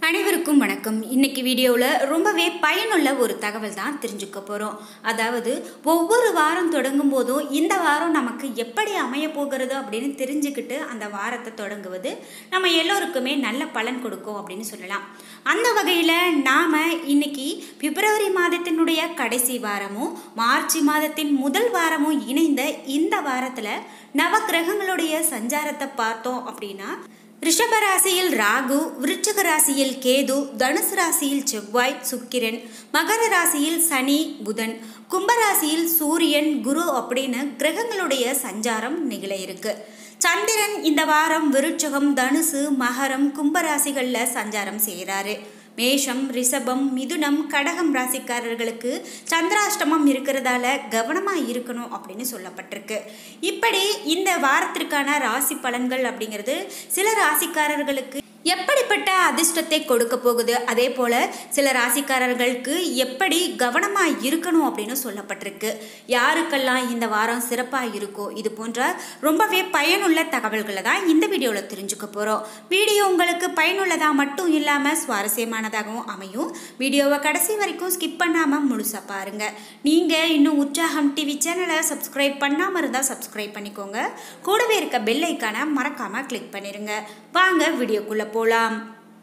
அனைவருக்கும் வணக்கம் இன்னைக்கு வீடியோவில் ரொம்பவே பயனுள்ள ஒரு தகவல் தான் தெரிஞ்சுக்க போகிறோம் அதாவது ஒவ்வொரு வாரம் தொடங்கும் போதும் இந்த வாரம் நமக்கு எப்படி அமைய போகிறது அப்படின்னு தெரிஞ்சுக்கிட்டு அந்த வாரத்தை தொடங்குவது நம்ம எல்லோருக்குமே நல்ல பலன் கொடுக்கும் அப்படின்னு சொல்லலாம் அந்த வகையில் நாம் இன்னைக்கு பிப்ரவரி மாதத்தினுடைய கடைசி வாரமும் மார்ச் மாதத்தின் முதல் வாரமும் இணைந்த இந்த வாரத்தில் நவக்கிரகங்களுடைய சஞ்சாரத்தை பார்த்தோம் அப்படின்னா ரிஷப ராசியில் ராகு விருச்சிக ராசியில் கேது தனுசு ராசியில் செவ்வாய் சுக்கிரன் மகர ராசியில் சனி புதன் கும்பராசியில் சூரியன் குரு அப்படின்னு கிரகங்களுடைய சஞ்சாரம் நிகழ இருக்கு சந்திரன் இந்த வாரம் விருச்சகம் தனுசு மகரம் கும்பராசிகளில் சஞ்சாரம் செய்கிறாரு மேஷம் ரிஷபம் மிதுனம் கடகம் ராசிக்காரர்களுக்கு சந்திராஷ்டமம் இருக்கிறதால கவனமாக இருக்கணும் அப்படின்னு சொல்லப்பட்டிருக்கு இப்படி இந்த வாரத்திற்கான ராசி பலன்கள் அப்படிங்கிறது சில ராசிக்காரர்களுக்கு எப்படிப்பட்ட அதிர்ஷ்டத்தை கொடுக்க போகுது அதே போல் சில ராசிக்காரர்களுக்கு எப்படி கவனமாக இருக்கணும் அப்படின்னு சொல்லப்பட்டிருக்கு யாருக்கெல்லாம் இந்த வாரம் சிறப்பாக இருக்கோ இது போன்ற ரொம்பவே பயனுள்ள தகவல்களை தான் இந்த வீடியோவில் தெரிஞ்சுக்க போகிறோம் வீடியோ உங்களுக்கு பயனுள்ளதாக மட்டும் இல்லாமல் சுவாரஸ்யமானதாகவும் அமையும் வீடியோவை கடைசி வரைக்கும் ஸ்கிப் பண்ணாமல் முழுசாக பாருங்கள் நீங்கள் இன்னும் உற்சாகம் டிவி சேனலை சப்ஸ்கிரைப் பண்ணாமல் இருந்தால் சப்ஸ்கிரைப் பண்ணிக்கோங்க கூடவே இருக்க பெல் ஐக்கானை மறக்காமல் கிளிக் பண்ணிடுங்க வாங்க வீடியோக்குள்ளே போகலாம்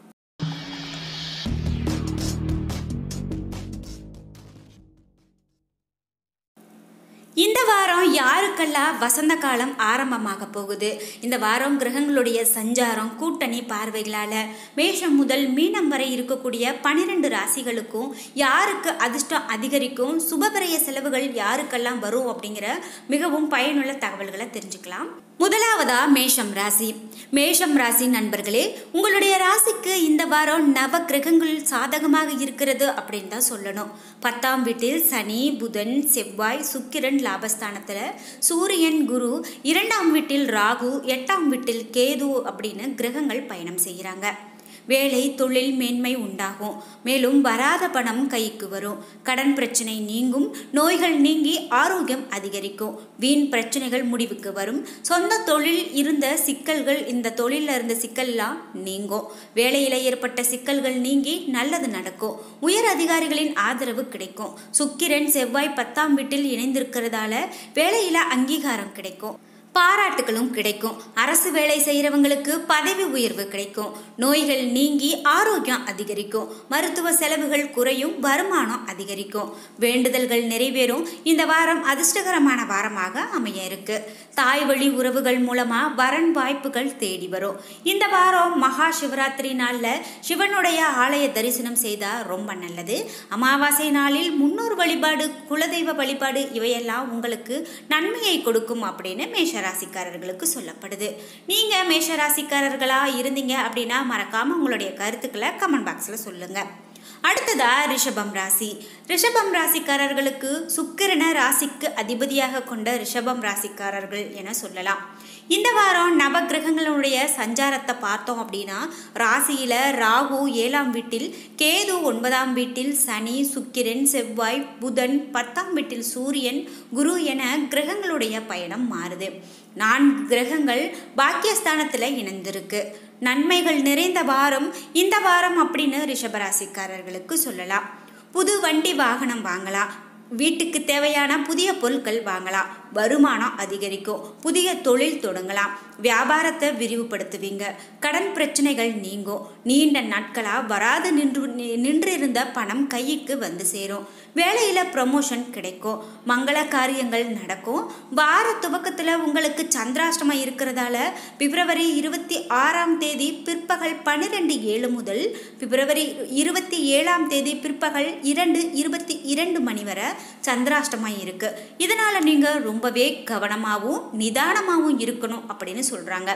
இந்த வாரம் யாருக்கெல்லாம் வசந்த காலம் ஆரம்பமாக போகுது இந்த வாரம் கிரகங்களுடைய சஞ்சாரம் கூட்டணி பார்வைகளால் மேஷம் முதல் மீனம் வரை இருக்கக்கூடிய பனிரெண்டு ராசிகளுக்கும் யாருக்கு அதிர்ஷ்டம் அதிகரிக்கும் சுபபிரய செலவுகள் யாருக்கெல்லாம் வரும் அப்படிங்கிற மிகவும் பயனுள்ள தகவல்களை தெரிஞ்சுக்கலாம் முதலாவதா மேஷம் ராசி மேஷம் ராசி நண்பர்களே உங்களுடைய ராசிக்கு இந்த வாரம் நவ கிரகங்கள் சாதகமாக இருக்கிறது அப்படின்னு தான் சொல்லணும் பத்தாம் வீட்டில் சனி புதன் செவ்வாய் சுக்கிரன் லாபஸ்தானத்தில் சூரியன் குரு இரண்டாம் வீட்டில் ராகு எட்டாம் வீட்டில் கேது அப்படின்னு கிரகங்கள் பயணம் செய்கிறாங்க வேலை தொழில் மேன்மை உண்டாகும் மேலும் வராத பணம் கைக்கு வரும் கடன் பிரச்சனை நீங்கும் நோய்கள் நீங்கி ஆரோக்கியம் அதிகரிக்கும் வீண் பிரச்சனைகள் முடிவுக்கு வரும் சொந்த தொழில் இருந்த சிக்கல்கள் இந்த தொழிலில் இருந்த சிக்கல்லாம் நீங்கும் வேலையில் ஏற்பட்ட சிக்கல்கள் நீங்கி நல்லது நடக்கும் உயர் அதிகாரிகளின் ஆதரவு கிடைக்கும் சுக்கிரன் செவ்வாய் பத்தாம் வீட்டில் இணைந்திருக்கிறதால வேலையில் அங்கீகாரம் கிடைக்கும் பாராட்டுகளும் கிடைக்கும் அரசு வேலை செய்கிறவங்களுக்கு பதவி உயர்வு கிடைக்கும் நோய்கள் நீங்கி ஆரோக்கியம் அதிகரிக்கும் மருத்துவ செலவுகள் குறையும் வருமானம் அதிகரிக்கும் வேண்டுதல்கள் நிறைவேறும் இந்த வாரம் அதிர்ஷ்டகரமான வாரமாக அமைய இருக்கு தாய் வழி உறவுகள் மூலமா வரன் வாய்ப்புகள் தேடி வரும் இந்த வாரம் மகா சிவராத்திரி நாளில் சிவனுடைய ஆலய தரிசனம் செய்தால் ரொம்ப நல்லது அமாவாசை நாளில் முன்னோர் வழிபாடு குலதெய்வ வழிபாடு இவையெல்லாம் உங்களுக்கு நன்மையை கொடுக்கும் அப்படின்னு மேஷ ராசிக்காரர்களுக்கு சொல்லப்படுது நீங்கள் மேஷ ராசிக்காரர்களாக இருந்தீங்க அப்படின்னா மறக்காமல் உங்களுடைய கருத்துக்களை கமெண்ட் பாக்ஸில் சொல்லுங்கள் அடுத்ததா ரிஷபம் ராசி ரிஷபம் ராசிக்காரர்களுக்கு சுக்கிரன ராசிக்கு அதிபதியாக கொண்ட ரிஷபம் ராசிக்காரர்கள் என சொல்லலாம் இந்த வாரம் நவகிரகங்களுடைய சஞ்சாரத்தை பார்த்தோம் அப்படின்னா ராசியில் ராகு ஏழாம் வீட்டில் கேது ஒன்பதாம் வீட்டில் சனி சுக்கிரன் செவ்வாய் புதன் பத்தாம் வீட்டில் சூரியன் குரு என கிரகங்களுடைய பயணம் மாறுது நான்கு கிரகங்கள் பாக்கியஸ்தானத்தில் இணைந்திருக்கு நன்மைகள் நிறைந்த வாரம் இந்த வாரம் அப்படின்னு ரிஷபராசிக்காரர்களுக்கு சொல்லலாம் புது வண்டி வாகனம் வாங்கலாம் வீட்டுக்கு தேவையான புதிய பொருட்கள் வாங்கலாம் வருமானம் அதிகரிக்கும் புதிய தொழில் தொடங்கலாம் வியாபாரத்தை விரிவுபடுத்துவீங்க கடன் பிரச்சனைகள் நீங்கும் நீண்ட நாட்களாக வராது நின்று நின்று இருந்த பணம் கைக்கு வந்து சேரும் வேலையில் ப்ரமோஷன் கிடைக்கும் மங்கள காரியங்கள் நடக்கும் வார துவக்கத்தில் உங்களுக்கு சந்திராஷ்டமம் இருக்கிறதால பிப்ரவரி இருபத்தி ஆறாம் தேதி பிற்பகல் பன்னிரெண்டு ஏழு முதல் பிப்ரவரி இருபத்தி ஏழாம் தேதி பிற்பகல் இரண்டு இருபத்தி இரண்டு மணி வரை சந்திராஷ்டமம் இருக்குது இதனால் நீங்கள் ரொம்பவே கவனமாகவும் நிதானமாகவும் இருக்கணும் அப்படின்னு சொல்கிறாங்க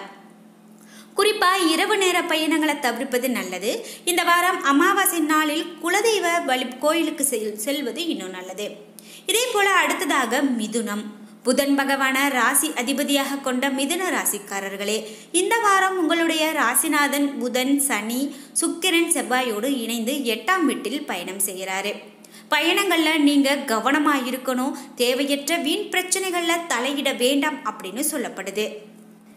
குறிப்பாக இரவு நேர பயணங்களை தவிர்ப்பது நல்லது இந்த வாரம் அமாவாசை நாளில் குலதெய்வ வழி கோயிலுக்கு செல் செல்வது இன்னும் நல்லது இதே போல் அடுத்ததாக மிதுனம் புதன் பகவான ராசி அதிபதியாக கொண்ட மிதுன ராசிக்காரர்களே இந்த வாரம் உங்களுடைய ராசிநாதன் புதன் சனி சுக்கிரன் செவ்வாயோடு இணைந்து எட்டாம் வீட்டில் பயணம் செய்கிறாரு பயணங்களில் நீங்கள் கவனமாக இருக்கணும் தேவையற்ற வீண் பிரச்சனைகளில் தலையிட வேண்டாம் அப்படின்னு சொல்லப்படுது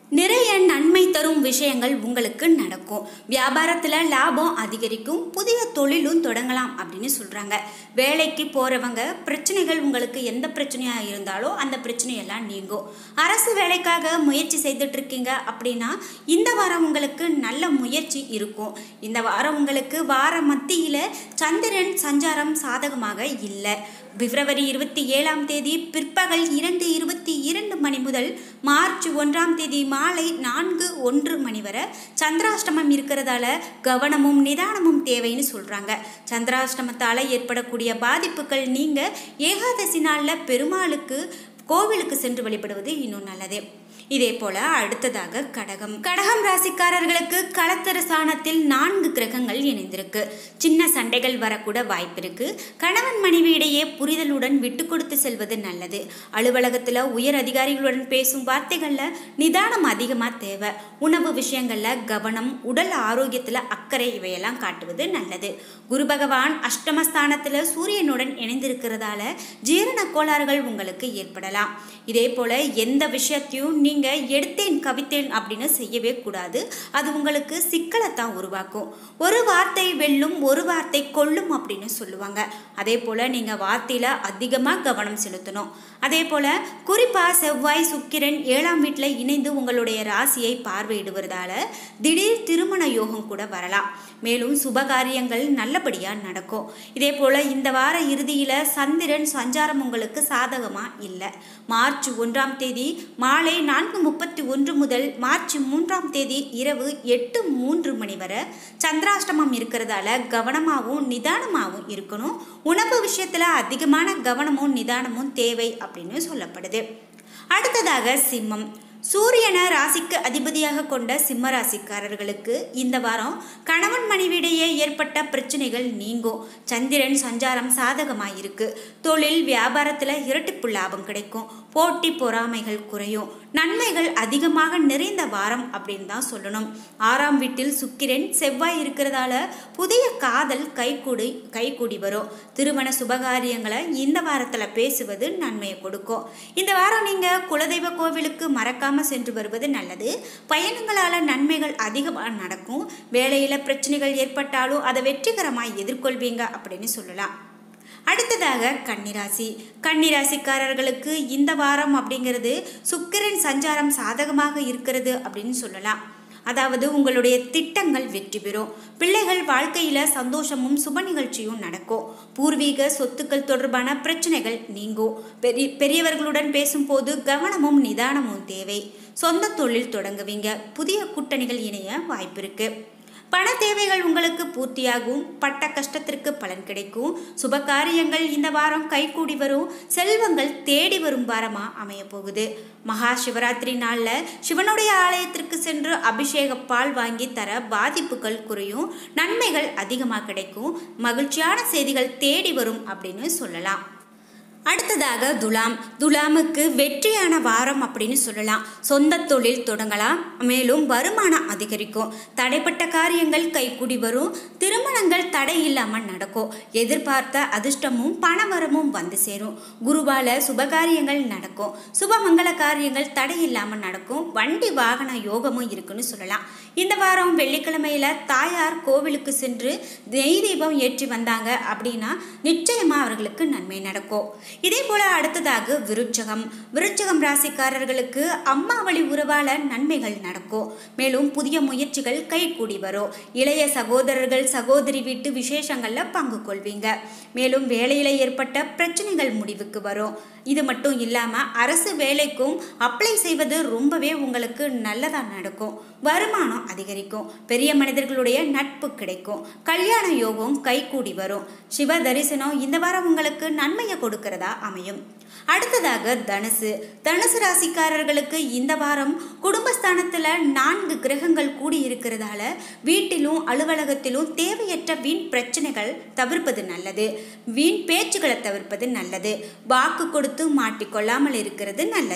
நிறைய நன்மை தரும் விஷயங்கள் உங்களுக்கு நடக்கும் வியாபாரத்தில் லாபம் அதிகரிக்கும் புதிய தொழிலும் தொடங்கலாம் அப்படின்னு சொல்கிறாங்க வேலைக்கு போகிறவங்க பிரச்சனைகள் உங்களுக்கு எந்த பிரச்சனையாக இருந்தாலும் அந்த பிரச்சனையெல்லாம் நீங்கும் அரசு வேலைக்காக முயற்சி செய்துட்டு இருக்கீங்க அப்படின்னா இந்த வாரம் உங்களுக்கு நல்ல முயற்சி இருக்கும் இந்த வாரம் உங்களுக்கு வார மத்தியில் சந்திரன் சஞ்சாரம் சாதகமாக இல்லை பிப்ரவரி இருபத்தி ஏழாம் தேதி பிற்பகல் இரண்டு இருபத்தி இரண்டு மணி முதல் மார்ச் ஒன்றாம் தேதி மாலை நான்கு ஒன்று மணி வரை சந்திராஷ்டமம் இருக்கிறதால கவனமும் நிதானமும் தேவைன்னு சொல்கிறாங்க சந்திராஷ்டமத்தால் ஏற்படக்கூடிய பாதிப்புகள் நீங்கள் ஏகாதசி நாளில் பெருமாளுக்கு கோவிலுக்கு சென்று வழிபடுவது இன்னும் நல்லது இதே போல அடுத்ததாக கடகம் கடகம் ராசிக்காரர்களுக்கு களத்தர சாணத்தில் நான்கு கிரகங்கள் இணைந்திருக்கு சின்ன சண்டைகள் வரக்கூட வாய்ப்பு இருக்கு கணவன் மனைவி இடையே புரிதலுடன் விட்டு கொடுத்து செல்வது நல்லது அலுவலகத்தில் உயர் அதிகாரிகளுடன் பேசும் வார்த்தைகளில் நிதானம் அதிகமாக தேவை உணவு விஷயங்களில் கவனம் உடல் ஆரோக்கியத்தில் அக்கறை இவையெல்லாம் காட்டுவது நல்லது குரு பகவான் அஷ்டமஸ்தானத்தில் சூரியனுடன் இணைந்திருக்கிறதால ஜீரண கோளாறுகள் உங்களுக்கு ஏற்படலாம் இதே போல எந்த விஷயத்தையும் நீ நீங்கள் எடுத்தேன் கவித்தேன் அப்படின்னு செய்யவே கூடாது அது உங்களுக்கு சிக்கலை தான் உருவாக்கும் ஒரு வார்த்தை வெல்லும் ஒரு வார்த்தை கொல்லும் அப்படின்னு சொல்லுவாங்க அதே போல் நீங்கள் வார்த்தையில் அதிகமாக கவனம் செலுத்தணும் அதே போல் குறிப்பாக செவ்வாய் சுக்கிரன் ஏழாம் வீட்டில் இணைந்து உங்களுடைய ராசியை பார்வையிடுவதால திடீர் திருமண யோகம் கூட வரலாம் மேலும் சுபகாரியங்கள் நல்லபடியாக நடக்கும் இதே போல் இந்த வார இறுதியில் சந்திரன் சஞ்சாரம் உங்களுக்கு சாதகமாக இல்லை மார்ச் ஒன்றாம் தேதி மாலை நான்கு முப்பத்தி ஒன்று முதல் மார்ச் மூன்றாம் தேதி இரவு எட்டு மூன்று மணி வரை சந்திராஷ்டமம் இருக்கிறதால கவனமாகவும் நிதானமாகவும் இருக்கணும் உணவு விஷயத்தில் அதிகமான கவனமும் நிதானமும் தேவை அப்படின்னு சொல்லப்படுது அடுத்ததாக சிம்மம் சூரியனை ராசிக்கு அதிபதியாக கொண்ட சிம்ம ராசிக்காரர்களுக்கு இந்த வாரம் கணவன் மனைவியிடையே ஏற்பட்ட பிரச்சனைகள் நீங்கும் சந்திரன் சஞ்சாரம் சாதகமாக இருக்கு தொழில் வியாபாரத்தில் இரட்டிப்பு லாபம் கிடைக்கும் போட்டி பொறாமைகள் குறையும் நன்மைகள் அதிகமாக நிறைந்த வாரம் அப்படின்னு தான் சொல்லணும் ஆறாம் வீட்டில் சுக்கிரன் செவ்வாய் இருக்கிறதால புதிய காதல் கைகூடி கைகூடி வரும் திருமண சுபகாரியங்களை இந்த வாரத்தில் பேசுவது நன்மையை கொடுக்கும் இந்த வாரம் நீங்கள் குலதெய்வ கோவிலுக்கு மறக்காம சென்று வருவது நல்லது பயணங்களால் நன்மைகள் அதிகமாக நடக்கும் வேலையில் பிரச்சனைகள் ஏற்பட்டாலும் அதை வெற்றிகரமாக எதிர்கொள்வீங்க அப்படின்னு சொல்லலாம் அடுத்ததாக கன்னிராசி கன்னிராசிக்காரர்களுக்கு இந்த வாரம் அப்படிங்கிறது சுக்கிரன் சஞ்சாரம் சாதகமாக இருக்கிறது அப்படின்னு சொல்லலாம் அதாவது உங்களுடைய திட்டங்கள் வெற்றி பெறும் பிள்ளைகள் வாழ்க்கையில் சந்தோஷமும் சுப நிகழ்ச்சியும் நடக்கும் பூர்வீக சொத்துக்கள் தொடர்பான பிரச்சனைகள் நீங்கும் பெரிய பெரியவர்களுடன் பேசும்போது கவனமும் நிதானமும் தேவை சொந்த தொழில் தொடங்குவீங்க புதிய கூட்டணிகள் இணைய வாய்ப்பு இருக்குது பண தேவைகள் உங்களுக்கு பூர்த்தியாகும் பட்ட கஷ்டத்திற்கு பலன் கிடைக்கும் சுப காரியங்கள் இந்த வாரம் கைகூடி வரும் செல்வங்கள் தேடி வரும் வாரமாக அமைய போகுது மகா சிவராத்திரி நாளில் சிவனுடைய ஆலயத்திற்கு சென்று அபிஷேக பால் வாங்கி தர பாதிப்புகள் குறையும் நன்மைகள் அதிகமாக கிடைக்கும் மகிழ்ச்சியான செய்திகள் தேடி வரும் அப்படின்னு சொல்லலாம் அடுத்ததாக துலாம் துலாமுக்கு வெற்றியான வாரம் அப்படின்னு சொல்லலாம் சொந்த தொழில் தொடங்கலாம் மேலும் வருமானம் அதிகரிக்கும் தடைப்பட்ட காரியங்கள் கைக்கூடி வரும் திருமணங்கள் தடை இல்லாமல் நடக்கும் எதிர்பார்த்த அதிர்ஷ்டமும் பணவரமும் வந்து சேரும் குருவால சுபகாரியங்கள் நடக்கும் சுபமங்கல காரியங்கள் தடை இல்லாமல் நடக்கும் வண்டி வாகன யோகமும் இருக்குன்னு சொல்லலாம் இந்த வாரம் வெள்ளிக்கிழமையில தாயார் கோவிலுக்கு சென்று நெய் தீபம் ஏற்றி வந்தாங்க அப்படின்னா நிச்சயமா அவர்களுக்கு நன்மை நடக்கும் இதே போல அடுத்ததாக விருச்சகம் விருச்சகம் ராசிக்காரர்களுக்கு அம்மா வழி உறவால நன்மைகள் நடக்கும் மேலும் புதிய முயற்சிகள் கைகூடி வரும் இளைய சகோதரர்கள் சகோதரி வீட்டு விசேஷங்கள்ல பங்கு கொள்வீங்க மேலும் வேலையில ஏற்பட்ட பிரச்சனைகள் முடிவுக்கு வரும் இது மட்டும் இல்லாமல் அரசு வேலைக்கும் அப்ளை செய்வது ரொம்பவே உங்களுக்கு நல்லதாக நடக்கும் வருமானம் அதிகரிக்கும் பெரிய மனிதர்களுடைய நட்பு கிடைக்கும் கல்யாண யோகம் கைகூடி வரும் சிவ தரிசனம் இந்த வாரம் உங்களுக்கு நன்மையை கொடுக்கிறதா அமையும் அடுத்ததாக தனுசு தனுசு ராசிக்காரர்களுக்கு இந்த வாரம் குடும்பஸ்தானத்தில் நான்கு கிரகங்கள் கூடி இருக்கிறதால வீட்டிலும் அலுவலகத்திலும் தேவையற்ற வீண் பிரச்சனைகள் தவிர்ப்பது நல்லது வீண் பேச்சுகளை தவிர்ப்பது நல்லது வாக்கு கொடுத்து மாட்டிக்கொள்ளாமல் இருக்கிறது நல்லது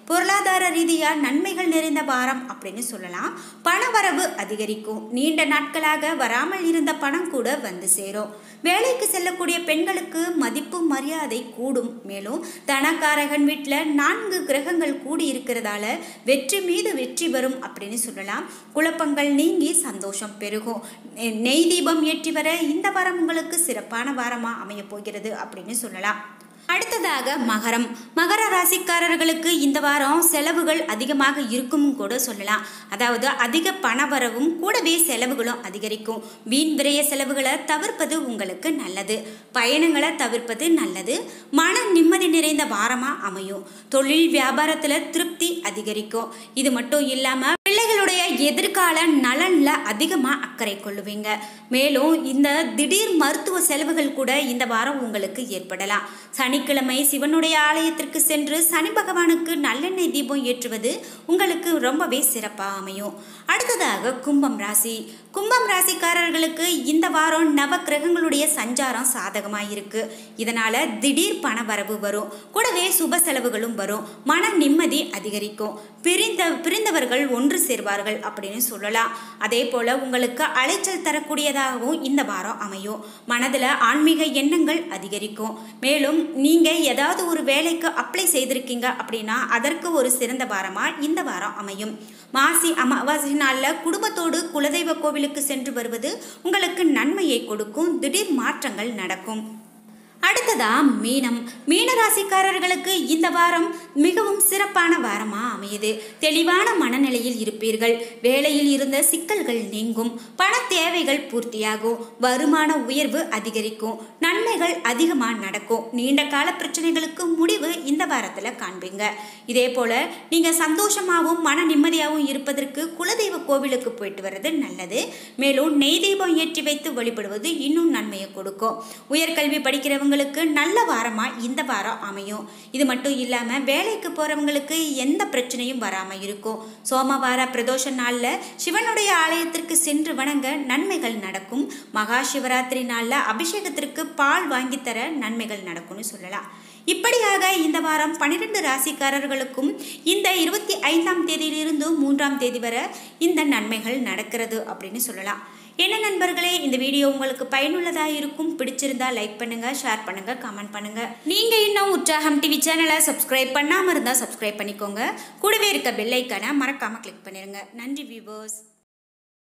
பொருளாதார ரீதியாக நன்மைகள் நிறைந்த வாரம் அப்படின்னு சொல்லலாம் பணவரவு அதிகரிக்கும் நீண்ட நாட்களாக வராமல் இருந்த பணம் கூட வந்து சேரும் வேலைக்கு செல்லக்கூடிய பெண்களுக்கு மதிப்பு மரியாதை கூடும் மேலும் தனக்காரகன் வீட்டில் நான்கு கிரகங்கள் கூடி இருக்கிறதால வெற்றி மீது வெற்றி வரும் அப்படின்னு சொல்லலாம் குழப்பங்கள் நீங்கி சந்தோஷம் பெருகும் நெய் தீபம் ஏற்றி வர இந்த வாரம் உங்களுக்கு சிறப்பான வாரமாக அமைய போகிறது அப்படின்னு சொல்லலாம் அடுத்ததாக மகரம் மகர ராசிக்காரர்களுக்கு இந்த வாரம் செலவுகள் அதிகமாக இருக்கும் கூட சொல்லலாம் அதாவது அதிக பணவரவும் கூடவே செலவுகளும் அதிகரிக்கும் வீண் விரய செலவுகளை தவிர்ப்பது உங்களுக்கு நல்லது பயணங்களை தவிர்ப்பது நல்லது மன நிம்மதி நிறைந்த வாரமாக அமையும் தொழில் வியாபாரத்தில் திருப்தி அதிகரிக்கும் இது மட்டும் இல்லாமல் பிள்ளைகளுடைய எதிர்கால நலனில் அதிகமாக அக்கறை கொள்ளுவீங்க மேலும் இந்த திடீர் மருத்துவ செலவுகள் கூட இந்த வாரம் உங்களுக்கு ஏற்படலாம் சனிக்கிழமை சிவனுடைய ஆலயத்திற்கு சென்று சனி பகவானுக்கு நல்லெண்ணெய் தீபம் ஏற்றுவது உங்களுக்கு ரொம்பவே சிறப்பாக அமையும் அடுத்ததாக கும்பம் ராசி கும்பம் ராசிக்காரர்களுக்கு இந்த வாரம் நவ கிரகங்களுடைய சஞ்சாரம் சாதகமாக இருக்கு இதனால திடீர் பண வரவு வரும் கூடவே சுப செலவுகளும் வரும் மன நிம்மதி அதிகரிக்கும் பிரிந்த பிரிந்தவர்கள் ஒன்று சேர்வார்கள் அப்படின்னு சொல்லலாம் அதே போல உங்களுக்கு அலைச்சல் தரக்கூடியதாகவும் இந்த வாரம் அமையும் மனதில் ஆன்மீக எண்ணங்கள் அதிகரிக்கும் மேலும் நீங்கள் ஏதாவது ஒரு வேலைக்கு அப்ளை செய்திருக்கீங்க அப்படின்னா அதற்கு ஒரு சிறந்த வாரமாக இந்த வாரம் அமையும் மாசி அமாவாசை நாளில் குடும்பத்தோடு குலதெய்வ கோவிலுக்கு சென்று வருவது உங்களுக்கு நன்மையை கொடுக்கும் திடீர் மாற்றங்கள் நடக்கும் அடுத்ததா மீனம் மீன ராசிக்காரர்களுக்கு இந்த வாரம் மிகவும் சிறப்பான வாரமாக அமையுது தெளிவான மனநிலையில் இருப்பீர்கள் வேலையில் இருந்த சிக்கல்கள் நீங்கும் பண தேவைகள் பூர்த்தியாகும் வருமான உயர்வு அதிகரிக்கும் நன்மைகள் அதிகமாக நடக்கும் நீண்ட கால பிரச்சனைகளுக்கு முடிவு இந்த வாரத்தில் காண்பீங்க இதே போல் நீங்கள் சந்தோஷமாகவும் மன நிம்மதியாகவும் இருப்பதற்கு குலதெய்வ கோவிலுக்கு போயிட்டு வர்றது நல்லது மேலும் நெய் தீபம் ஏற்றி வைத்து வழிபடுவது இன்னும் நன்மையை கொடுக்கும் உயர்கல்வி படிக்கிறவங்க உங்களுக்கு நல்ல வாரமாக இந்த வாரம் அமையும் இது மட்டும் இல்லாமல் வேலைக்கு போகிறவங்களுக்கு எந்த பிரச்சனையும் வராமல் இருக்கும் சோமவார பிரதோஷ நாளில் சிவனுடைய ஆலயத்திற்கு சென்று வணங்க நன்மைகள் நடக்கும் மகா சிவராத்திரி நாளில் அபிஷேகத்திற்கு பால் வாங்கித்தர நன்மைகள் நடக்கும்னு சொல்லலாம் இப்படியாக இந்த வாரம் பன்னிரெண்டு ராசிக்காரர்களுக்கும் இந்த இருபத்தி ஐந்தாம் தேதியிலிருந்து மூன்றாம் தேதி வரை இந்த நன்மைகள் நடக்கிறது அப்படின்னு சொல்லலாம் என்ன நண்பர்களே இந்த வீடியோ உங்களுக்கு பயனுள்ளதாக இருக்கும் பிடிச்சிருந்தா லைக் பண்ணுங்க ஷேர் பண்ணுங்க கமெண்ட் பண்ணுங்க நீங்க இன்னும் உற்சாகம் டிவி சேனலை சப்ஸ்கிரைப் பண்ணாம இருந்தா சப்ஸ்கிரைப் பண்ணிக்கோங்க கூடவே இருக்க பெல் ஐக்கானை மறக்காம கிளிக் பண்ணிருங்க நன்றி வியூவர்ஸ்